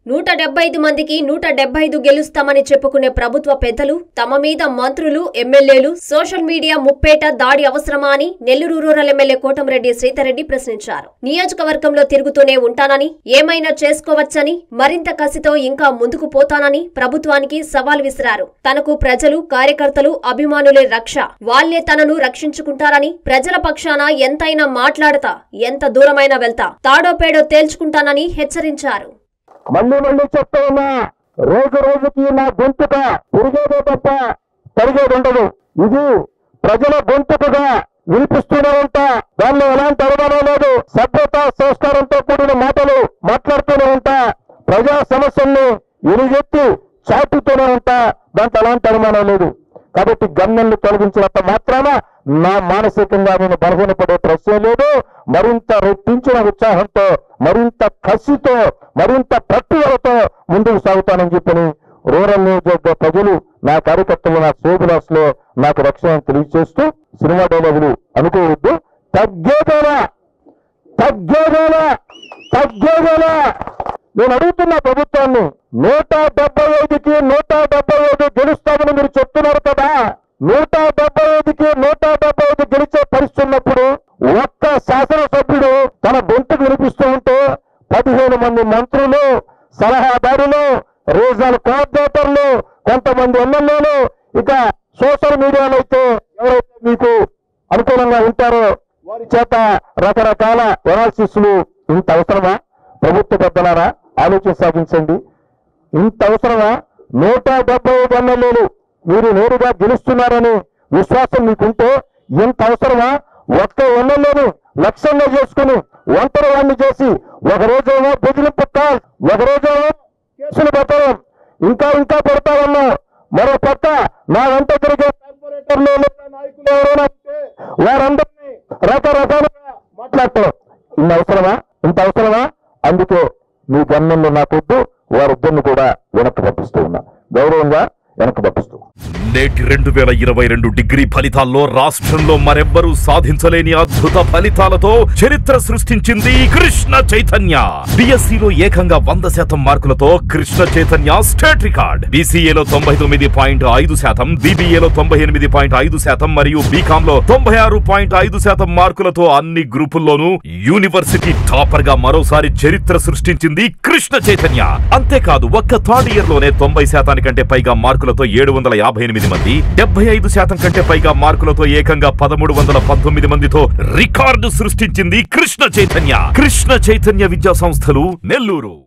నూట డెబ్బై ఐదు మందికి నూట డెబ్బై ఐదు గెలుస్తామని చెప్పుకునే ప్రభుత్వ పెద్దలు తమ మీద మంత్రులు ఎమ్మెల్యేలు సోషల్ మీడియా ముప్పేట దాడి అవసరమా అని నెల్లూరు రూరల్ ఎమ్మెల్యే కోటంరెడ్డి శ్రీధర్రెడ్డి ప్రశ్నించారు నియోజకవర్గంలో తిరుగుతూనే ఉంటానని ఏమైనా చేసుకోవచ్చని మరింత కసితో ఇంకా ముందుకు పోతానని ప్రభుత్వానికి సవాల్ విసిరారు తనకు ప్రజలు కార్యకర్తలు అభిమానులే రక్ష వాళ్లే తనను రక్షించుకుంటారని ప్రజల పక్షాన ఎంతైనా మాట్లాడతా ఎంత దూరమైనా వెళ్తా తాడో పేడో తేల్చుకుంటానని హెచ్చరించారు మళ్ళీ మళ్ళీ చెప్తా ఉన్నా రోజు రోజుకి నా గొంతుక పెరిగేదే తప్ప తరిగేది ఉండదు ఇది ప్రజల గొంతుకగా వినిపిస్తూనే ఉంటా దానిలో ఎలాంటి అనుమానం లేదు సభ్యత సంస్కారంతో కూడిన మాటలు మాట్లాడుతూనే ఉంటా ప్రజా సమస్యల్ని ఎలుగెత్తి చాటుతూనే ఉంటా దాంట్లో ఎలాంటి అనుమానం లేదు కాబట్టి గమ్యాన్ని తొలగించినంత మాత్రాన నా మానసికంగా నేను బలహీనపడే ప్రశ్న లేదు మరింత రెట్టించిన ఉత్సాహంతో మరింత కసితో మరింత పట్టుదలతో ముందుకు సాగుతానని చెప్పని రూరల్ నియోజకవర్గ ప్రజలు నా కార్యకర్తలు నా సోబులాస్ నాకు రక్షణ తెలియజేస్తూ సినిమా డైలాగులు అనుకోవద్దు తగ్గేదేనా తగ్గేదేనా తగ్గేదేనా నేను అడుగుతున్న ప్రభుత్వాన్ని నూట డెబ్బై ఐదుకి నూట డెబ్బై ఐదు గెలుస్తామని మీరు చెప్తున్నారు కదా నూట డెబ్బై ఐదుకి నూట డెబ్బై ఐదు గెలిచే పరిస్థితి ఉన్నప్పుడు ఒక్క శాసనసభ్యుడు తన గొంతుకు వినిపిస్తూ ఉంటే పదిహేను మంది మంత్రులు సలహాదారులు రీజనల్ కోఆర్డినేటర్లు కొంతమంది ఎమ్మెల్యేలు ఇక సోషల్ మీడియాలో అయితే ఎవరైతే మీకు అనుకూలంగా ఉంటారో వారి చేత రకరకాల ఎనాలిసిస్లు ఇంత అవసరమా ప్రభుత్వ పెద్దలారా ఆలోచన సాగించండి ఇంత అవసరమా నూట డెబ్బై ఐదు ఎమ్మెల్యేలు మీరు నేరుగా గెలుస్తున్నారని విశ్వాసం మీకుంటే ఇంత అవసరమా ఒక్క ఎమ్మెల్యేను లక్ష్యంగా చేసుకుని ఒంటరి వాడిని చేసి ఒక రోజేమో బెదిరింపు కాల్ ఒక రోజేమో కేసులు పెట్టడం ఇంకా ఇంకా పెడతామన్నా మరో పక్క నా వెంట తిరిగే కార్పొరేటర్లు లేదా నాయకులు ఎవరైనా ఉంటే వారందరినీ రకరకాలుగా మాట్లాడతాం ఇన్ని అవసరమా ఇంత అవసరమా అందుకే మీ గమ్యంలో నాకొద్దు వారిద్దరిని కూడా వెనక్కి పంపిస్తూ ఉన్నా గౌరవంగా వెనక్కి పంపిస్తూ నేటి రెండు వేల ఇరవై రెండు డిగ్రీ ఫలితాల్లో రాష్ట్రంలో మరెవ్వరూ సాధించలేని అద్భుత ఫలితాలతో చరిత్ర సృష్టించింది కృష్ణ చైతన్య బిఎస్సిలో ఏకంగా వంద శాతం మార్కులతో కృష్ణ చైతన్య స్టేట్ రికార్డ్ బీసీఏలో తొంభై తొమ్మిది పాయింట్ ఐదు శాతం బీబీఏలో తొంభై ఎనిమిది పాయింట్ ఐదు శాతం మరియు బీకామ్ లో తొంభై ఆరు పాయింట్ ఐదు శాతం మార్కులతో అన్ని గ్రూపుల్లోనూ యూనివర్సిటీ టాపర్ గా మరోసారి చరిత్ర సృష్టించింది కృష్ణ చైతన్య అంతేకాదు ఒక్క థర్డ్ ఇయర్ లోనే తొంభై శాతానికంటే పైగా మార్కులతో ఏడు వందల యాభై ఎనిమిది మంది డెబ్బై ఐదు శాతం కంటే పైగా మార్కులతో ఏకంగా పదమూడు వందల పంతొమ్మిది మందితో రికార్డు సృష్టించింది కృష్ణ చైతన్య కృష్ణ చైతన్య విద్యా సంస్థలు నెల్లూరు